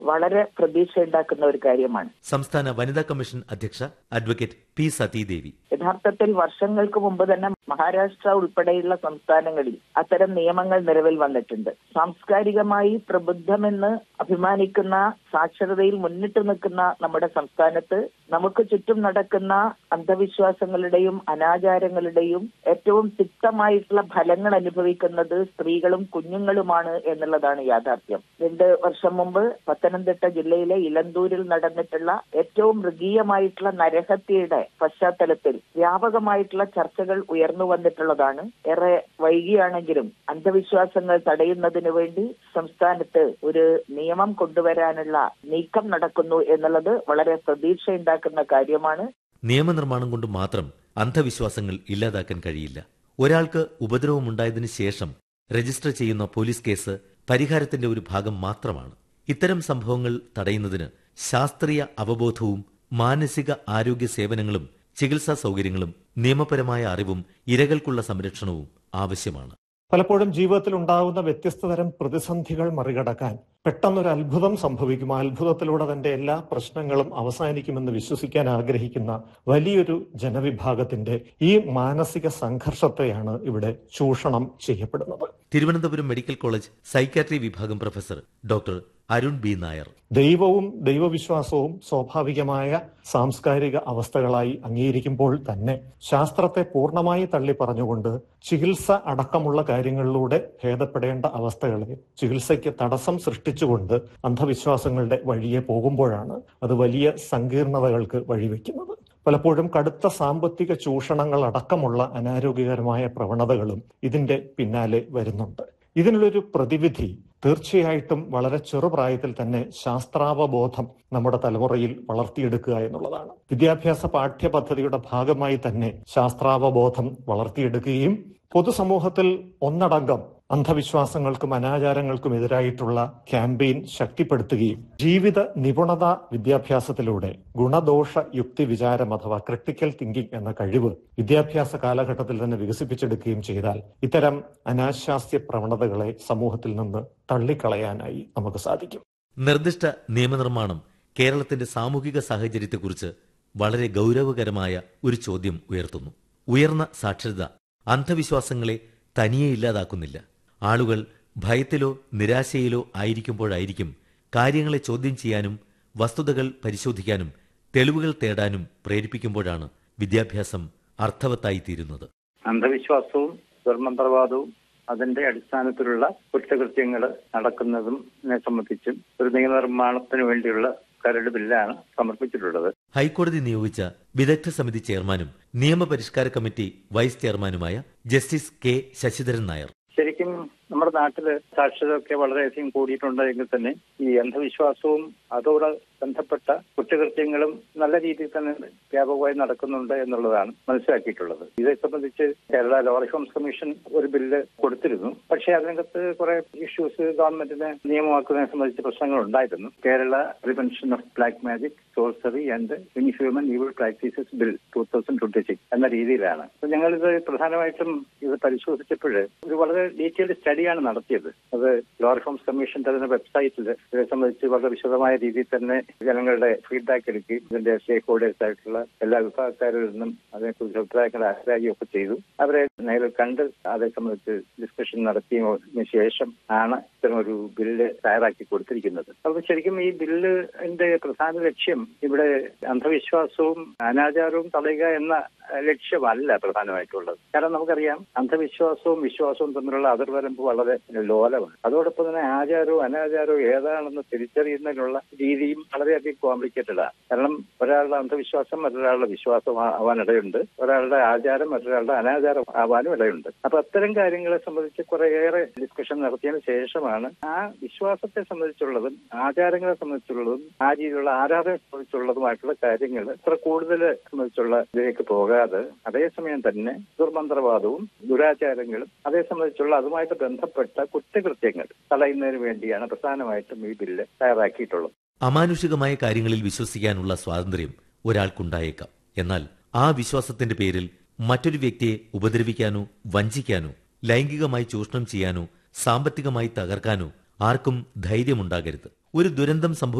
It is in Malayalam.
വളരെ പ്രതീക്ഷയുണ്ടാക്കുന്ന ഒരു കാര്യമാണ് സംസ്ഥാന വനിതാ കമ്മീഷൻ അധ്യക്ഷ അഡ്വക്കേറ്റ് പി സതീദേവി യഥാർത്ഥത്തിൽ വർഷങ്ങൾക്ക് മുമ്പ് തന്നെ മഹാരാഷ്ട്ര ഉൾപ്പെടെയുള്ള സംസ്ഥാനങ്ങളിൽ അത്തരം നിയമങ്ങൾ നിലവിൽ വന്നിട്ടുണ്ട് സാംസ്കാരികമായി പ്രബുദ്ധമെന്ന് അഭിമാനിക്കുന്ന സാക്ഷരതയിൽ മുന്നിട്ട് നിൽക്കുന്ന നമ്മുടെ സംസ്ഥാനത്ത് നമുക്ക് ചുറ്റും നടക്കുന്ന അന്ധവിശ്വാസങ്ങളുടെയും അനാചാരങ്ങളുടെയും ഏറ്റവും തിക്തമായിട്ടുള്ള ഫലങ്ങൾ അനുഭവിക്കുന്നത് സ്ത്രീകളും കുഞ്ഞുങ്ങളുമാണ് എന്നുള്ളതാണ് യാഥാർത്ഥ്യം രണ്ട് വർഷം മുമ്പ് പത്തനംതിട്ട ജില്ലയിലെ ഇലന്തൂരിൽ നടന്നിട്ടുള്ള ഏറ്റവും മൃഗീയമായിട്ടുള്ള നരഹത്യയുടെ പശ്ചാത്തലത്തിൽ വ്യാപകമായിട്ടുള്ള ചർച്ചകൾ ഉയർന്നു വന്നിട്ടുള്ളതാണ് ഏറെ വൈകിയാണെങ്കിലും അന്ധവിശ്വാസങ്ങൾ തടയുന്നതിന് വേണ്ടി സംസ്ഥാനത്ത് ഒരു നിയമം കൊണ്ടുവരാനുള്ള നീക്കം നടക്കുന്നു എന്നുള്ളത് വളരെ പ്രതീക്ഷയുണ്ടാക്കുന്ന കാര്യമാണ് നിയമനിർമ്മാണം കൊണ്ട് മാത്രം അന്ധവിശ്വാസങ്ങൾ ഇല്ലാതാക്കാൻ കഴിയില്ല ഒരാൾക്ക് ഉപദ്രവമുണ്ടായതിനു ശേഷം രജിസ്റ്റർ ചെയ്യുന്ന പോലീസ് കേസ് പരിഹാരത്തിന്റെ ഒരു ഭാഗം മാത്രമാണ് ഇത്തരം സംഭവങ്ങൾ തടയുന്നതിന് ശാസ്ത്രീയ അവബോധവും മാനസിക ആരോഗ്യ സേവനങ്ങളും ചികിത്സാ സൗകര്യങ്ങളും നിയമപരമായ അറിവും ഇരകൾക്കുള്ള സംരക്ഷണവും ആവശ്യമാണ് പലപ്പോഴും ജീവിതത്തിൽ ഉണ്ടാകുന്ന വ്യത്യസ്ത തരം പ്രതിസന്ധികൾ മറികടക്കാൻ പെട്ടെന്നൊരു അത്ഭുതം സംഭവിക്കും ആ അത്ഭുതത്തിലൂടെ തന്റെ എല്ലാ പ്രശ്നങ്ങളും അവസാനിക്കുമെന്ന് വിശ്വസിക്കാൻ ആഗ്രഹിക്കുന്ന വലിയൊരു ജനവിഭാഗത്തിന്റെ ഈ മാനസിക സംഘർഷത്തെയാണ് ഇവിടെ ചൂഷണം ചെയ്യപ്പെടുന്നത് തിരുവനന്തപുരം മെഡിക്കൽ കോളേജ് സൈക്കാട്രി വിഭാഗം professor doctor Arun B Nair ദൈവവും ദൈവവിശ്വാസവും സ്വാഭാവികമായ സാംസ്കാരിക അവസ്ഥകളായി അംഗീകരിക്കുമ്പോൾ തന്നെ ശാസ്ത്രത്തെ പൂർണ്ണമായി തള്ളി പറഞ്ഞുകൊണ്ട് ചികിത്സ അടക്കമുള്ള കാര്യങ്ങളിലൂടെ ഭേദപ്പെടേണ്ട അവസ്ഥകളെ ചികിത്സയ്ക്ക് തടസ്സം സൃഷ്ടിച്ചുകൊണ്ട് അന്ധവിശ്വാസങ്ങളുടെ വഴിയെ പോകുമ്പോഴാണ് അത് വലിയ സങ്കീർണതകൾക്ക് വഴിവെക്കുന്നത് പലപ്പോഴും കടുത്ത സാമ്പത്തിക ചൂഷണങ്ങൾ അടക്കമുള്ള അനാരോഗ്യകരമായ പ്രവണതകളും ഇതിന്റെ പിന്നാലെ വരുന്നുണ്ട് ഇതിനുള്ളൊരു പ്രതിവിധി തീർച്ചയായിട്ടും വളരെ ചെറുപ്രായത്തിൽ തന്നെ ശാസ്ത്രാവബോധം നമ്മുടെ തലമുറയിൽ വളർത്തിയെടുക്കുക എന്നുള്ളതാണ് വിദ്യാഭ്യാസ പാഠ്യപദ്ധതിയുടെ ഭാഗമായി തന്നെ ശാസ്ത്രാവബോധം വളർത്തിയെടുക്കുകയും പൊതുസമൂഹത്തിൽ ഒന്നടങ്കം അന്ധവിശ്വാസങ്ങൾക്കും അനാചാരങ്ങൾക്കും എതിരായിട്ടുള്ള ക്യാമ്പയിൻ ശക്തിപ്പെടുത്തുകയും ജീവിത നിപുണത വിദ്യാഭ്യാസത്തിലൂടെ ഗുണദോഷ യുക്തി വിചാരം അഥവാ ക്രിട്ടിക്കൽ തിങ്കിങ് എന്ന കഴിവ് വിദ്യാഭ്യാസ കാലഘട്ടത്തിൽ തന്നെ വികസിപ്പിച്ചെടുക്കുകയും ചെയ്താൽ ഇത്തരം അനാശാസ്യ പ്രവണതകളെ സമൂഹത്തിൽ നിന്ന് തള്ളിക്കളയാനായി നമുക്ക് സാധിക്കും നിർദ്ദിഷ്ട നിയമനിർമ്മാണം കേരളത്തിന്റെ സാമൂഹിക സാഹചര്യത്തെക്കുറിച്ച് വളരെ ഗൗരവകരമായ ഒരു ചോദ്യം ഉയർത്തുന്നു ഉയർന്ന സാക്ഷരത അന്ധവിശ്വാസങ്ങളെ തനിയെ ഇല്ലാതാക്കുന്നില്ല ആളുകൾ ഭയത്തിലോ നിരാശയിലോ ആയിരിക്കുമ്പോഴായിരിക്കും കാര്യങ്ങളെ ചോദ്യം ചെയ്യാനും വസ്തുതകൾ പരിശോധിക്കാനും തെളിവുകൾ തേടാനും പ്രേരിപ്പിക്കുമ്പോഴാണ് വിദ്യാഭ്യാസം അർത്ഥവത്തായിത്തീരുന്നത് അന്ധവിശ്വാസവും ദുർമന്ത്രവാദവും അതിന്റെ അടിസ്ഥാനത്തിലുള്ള കുറ്റകൃത്യങ്ങൾ നടക്കുന്നതും സംബന്ധിച്ചും ഒരു നിയമനിർമ്മാണത്തിന് വേണ്ടിയുള്ള കരട് ബില്ലാണ് സമർപ്പിച്ചിട്ടുള്ളത് ഹൈക്കോടതി നിയോഗിച്ച വിദഗ്ധ സമിതി ചെയർമാനും നിയമപരിഷ്കാര കമ്മിറ്റി വൈസ് ചെയർമാനുമായ ജസ്റ്റിസ് കെ ശശിധരൻ നായർ ശരിക്കും നമ്മുടെ നാട്ടില് സാക്ഷരതയൊക്കെ വളരെയധികം കൂടിയിട്ടുണ്ട് എങ്കിൽ തന്നെ ഈ അന്ധവിശ്വാസവും അതോട് ബന്ധപ്പെട്ട കുറ്റകൃത്യങ്ങളും നല്ല രീതിയിൽ തന്നെ വ്യാപകമായി നടക്കുന്നുണ്ട് എന്നുള്ളതാണ് മനസ്സിലാക്കിയിട്ടുള്ളത് ഇതേ സംബന്ധിച്ച് കേരള ലോ റിഫോംസ് കമ്മീഷൻ ഒരു ബില്ല് കൊടുത്തിരുന്നു പക്ഷേ അതിനകത്ത് കുറെ ഇഷ്യൂസ് ഗവൺമെന്റിന് നിയമമാക്കുന്നതിനെ സംബന്ധിച്ച് പ്രശ്നങ്ങൾ ഉണ്ടായിരുന്നു Kerala prevention of black magic sorcery and inhuman evil practices bill two thousand twenty six എന്ന രീതിയിലാണ് അപ്പൊ ഞങ്ങളിത് പ്രധാനമായിട്ടും ഇത് പരിശോധിച്ചപ്പോൾ ഒരു വളരെ ഡീറ്റെയിൽഡ് സ്റ്റഡിയാണ് നടത്തിയത് അത് ലോ റിഫോംസ് കമ്മീഷന്റെ അതിന്റെ വെബ്സൈറ്റിൽ ഇതേ സംബന്ധിച്ച് വളരെ വിശദമായ രീതിയിൽ തന്നെ ജനങ്ങളുടെ ഫീഡ്ബാക്ക് എടുക്കുകയും ഇതിന്റെ സ്റ്റേക്ക് ഹോൾഡേഴ്സ് ആയിട്ടുള്ള എല്ലാ വിഭാഗക്കാരിൽ നിന്നും അതിനെക്കുറിച്ച് അഭിപ്രായങ്ങൾ ആരായുകയും ഒക്കെ ചെയ്തു അവരെ നേരിൽ കണ്ട് അതേ സംബന്ധിച്ച് ഡിസ്കഷൻ നടത്തിയതിനു ശേഷം ആണ് ഇത്തരം ഒരു ബില്ല് തയ്യാറാക്കി കൊടുത്തിരിക്കുന്നത് അപ്പൊ ശരിക്കും ഈ ബില്ലിന്റെ പ്രധാന ലക്ഷ്യം ഇവിടെ അന്ധവിശ്വാസവും അനാചാരവും തടയുക എന്ന ലക്ഷ്യമല്ല പ്രധാനമായിട്ടുള്ളത് കാരണം നമുക്കറിയാം അന്ധവിശ്വാസവും വിശ്വാസവും തമ്മിലുള്ള അതിർവരമ്പ് വളരെ ലോലമാണ് അതോടൊപ്പം തന്നെ ആചാരവും അനാചാരവും ഏതാണെന്ന് തിരിച്ചറിയുന്നതിനുള്ള രീതിയും വളരെയധികം കോംപ്ലിക്കേറ്റഡ് ആണ് കാരണം ഒരാളുടെ അന്ധവിശ്വാസം മറ്റൊരാളുടെ വിശ്വാസം ആവാൻ ഇടയുണ്ട് ഒരാളുടെ ആചാരം മറ്റൊരാളുടെ അനാചാരം ആവാനും ഇടയുണ്ട് അപ്പൊ അത്തരം കാര്യങ്ങളെ സംബന്ധിച്ച് കുറേയേറെ ഡിസ്കഷൻ നടത്തിയതിനു ശേഷമാണ് ആ വിശ്വാസത്തെ സംബന്ധിച്ചുള്ളതും ആചാരങ്ങളെ സംബന്ധിച്ചുള്ളതും ആ രീതിയിലുള്ള ആരാധനയെ സംബന്ധിച്ചുള്ളതുമായിട്ടുള്ള കാര്യങ്ങൾ ഇത്ര കൂടുതൽ സംബന്ധിച്ചുള്ള ഇതിലേക്ക് പോകാതെ അതേസമയം തന്നെ ദുർമന്ത്രവാദവും ദുരാചാരങ്ങളും അതേ സംബന്ധിച്ചുള്ള അതുമായിട്ട് ബന്ധപ്പെട്ട കുറ്റകൃത്യങ്ങൾ തടയുന്നതിന് വേണ്ടിയാണ് പ്രധാനമായിട്ടും ഈ ബില്ല് തയ്യാറാക്കിയിട്ടുള്ളത് അമാനുഷികമായ കാര്യങ്ങളിൽ വിശ്വസിക്കാനുള്ള സ്വാതന്ത്ര്യം ഒരാൾക്കുണ്ടായേക്കാം എന്നാൽ ആ വിശ്വാസത്തിന്റെ പേരിൽ മറ്റൊരു വ്യക്തിയെ ഉപദ്രവിക്കാനോ വഞ്ചിക്കാനോ ലൈംഗികമായി ചൂഷണം ചെയ്യാനോ സാമ്പത്തികമായി തകർക്കാനോ ആർക്കും ധൈര്യമുണ്ടാകരുത് ഒരു ദുരന്തം സംഭവിച്ചു